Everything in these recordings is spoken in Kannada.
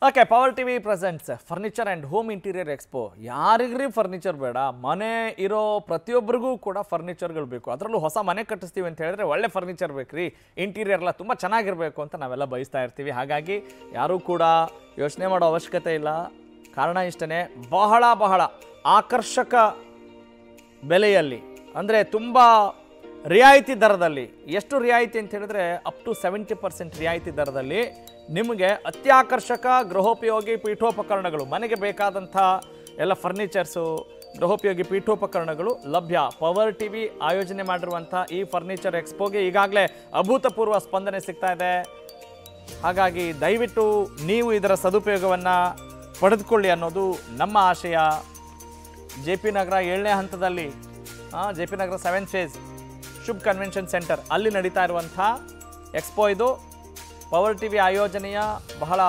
okay power TV presents furniture and home interior expo ಯಾರಿಗ್ರಿ ಫರ್ನಿಚರ್ ಬೇಡ ಮನೆ ಇರೋ ಪ್ರತಿಯೊಬ್ಬರಿಗೂ ಕೂಡ ಫರ್ನಿಚರ್ಗಳು ಬೇಕು ಅದರಲ್ಲೂ ಹೊಸ ಮನೆ ಕಟ್ಟಿಸ್ತೀವಿ ಅಂತ ಹೇಳಿದ್ರೆ ಒಳ್ಳೆ ಫರ್ನಿಚರ್ ಬೇಕ್ರಿ ಇಂಟೀರಿಯರ್ ಎಲ್ಲ ತುಂಬ ಚೆನ್ನಾಗಿರಬೇಕು ಅಂತ ನಾವೆಲ್ಲ ಬಯಸ್ತಾ ಇರ್ತೀವಿ ಹಾಗಾಗಿ ಯಾರೂ ಕೂಡ ಯೋಚನೆ ಮಾಡೋ ಅವಶ್ಯಕತೆ ಇಲ್ಲ ಕಾರಣ ಇಷ್ಟೇ ಬಹಳ ಬಹಳ ಆಕರ್ಷಕ ಬೆಲೆಯಲ್ಲಿ ಅಂದರೆ ತುಂಬ ರಿಯಾಯಿತಿ ದರದಲ್ಲಿ ಎಷ್ಟು ರಿಯಾಯಿತಿ ಅಂತ ಹೇಳಿದ್ರೆ ಅಪ್ ಟು ಸೆವೆಂಟಿ ಪರ್ಸೆಂಟ್ ರಿಯಾಯಿತಿ ದರದಲ್ಲಿ ನಿಮಗೆ ಅತ್ಯಾಕರ್ಷಕ ಗೃಹೋಪಯೋಗಿ ಪೀಠೋಪಕರಣಗಳು ಮನೆಗೆ ಬೇಕಾದಂಥ ಎಲ್ಲ ಫರ್ನಿಚರ್ಸು ಗೃಹೋಪಯೋಗಿ ಪೀಠೋಪಕರಣಗಳು ಲಭ್ಯ ಪವರ್ ಟಿ ವಿ ಆಯೋಜನೆ ಮಾಡಿರುವಂಥ ಈ ಫರ್ನಿಚರ್ ಎಕ್ಸ್ಪೋಗೆ ಈಗಾಗಲೇ ಅಭೂತಪೂರ್ವ ಸ್ಪಂದನೆ ಸಿಗ್ತಾ ಇದೆ ಹಾಗಾಗಿ ದಯವಿಟ್ಟು ನೀವು ಇದರ ಸದುಪಯೋಗವನ್ನು ಪಡೆದುಕೊಳ್ಳಿ ಅನ್ನೋದು ನಮ್ಮ ಆಶಯ ಜೆ ಪಿ ನಗರ ಏಳನೇ ಹಂತದಲ್ಲಿ J P Nagar seven phase Shubh convention centre ಅಲ್ಲಿ ನಡೀತಾ ಇರುವಂಥ ಎಕ್ಸ್ಪೋ ಇದು ಪವರ್ ಟಿ ವಿ ಆಯೋಜನೆಯ ಬಹಳ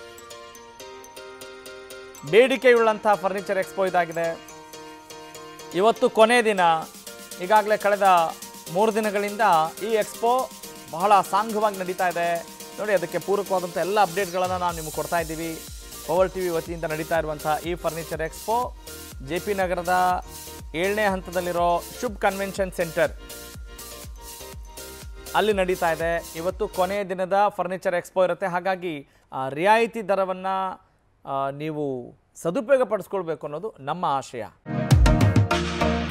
ಬೇಡಿಕೆಯುಳ್ಳಂಥ ಫರ್ನಿಚರ್ ಎಕ್ಸ್ಪೋ ಇದಾಗಿದೆ ಇವತ್ತು ಕೊನೆ ದಿನ ಈಗಾಗಲೇ ಕಳೆದ ಮೂರು ದಿನಗಳಿಂದ ಈ ಎಕ್ಸ್ಪೋ ಬಹಳ ಸಾಂಘವಾಗಿ ನಡೀತಾ ಇದೆ ನೋಡಿ ಅದಕ್ಕೆ ಪೂರಕವಾದಂಥ ಎಲ್ಲ ಅಪ್ಡೇಟ್ಗಳನ್ನು ನಾವು ನಿಮಗೆ ಕೊಡ್ತಾ ಇದ್ದೀವಿ ಪವರ್ ಟಿ ವಿ ವತಿಯಿಂದ ನಡೀತಾ ಇರುವಂಥ ಈ ಫರ್ನಿಚರ್ ಎಕ್ಸ್ಪೋ ಜೆ ಪಿ ನಗರದ ಏಳನೇ ಹಂತದಲ್ಲಿರೋ ಶುಭ್ ಕನ್ವೆನ್ಷನ್ ಸೆಂಟರ್ ಅಲ್ಲಿ ನಡೀತಾ ಇದೆ ಇವತ್ತು ಕೊನೆಯ ದಿನದ ಫರ್ನಿಚರ್ ಎಕ್ಸ್ಪೋ ಇರುತ್ತೆ ಹಾಗಾಗಿ ಆ ರಿಯಾಯಿತಿ ದರವನ್ನು ನೀವು ಸದುಪಯೋಗ ಪಡಿಸ್ಕೊಳ್ಬೇಕು ಅನ್ನೋದು ನಮ್ಮ ಆಶಯ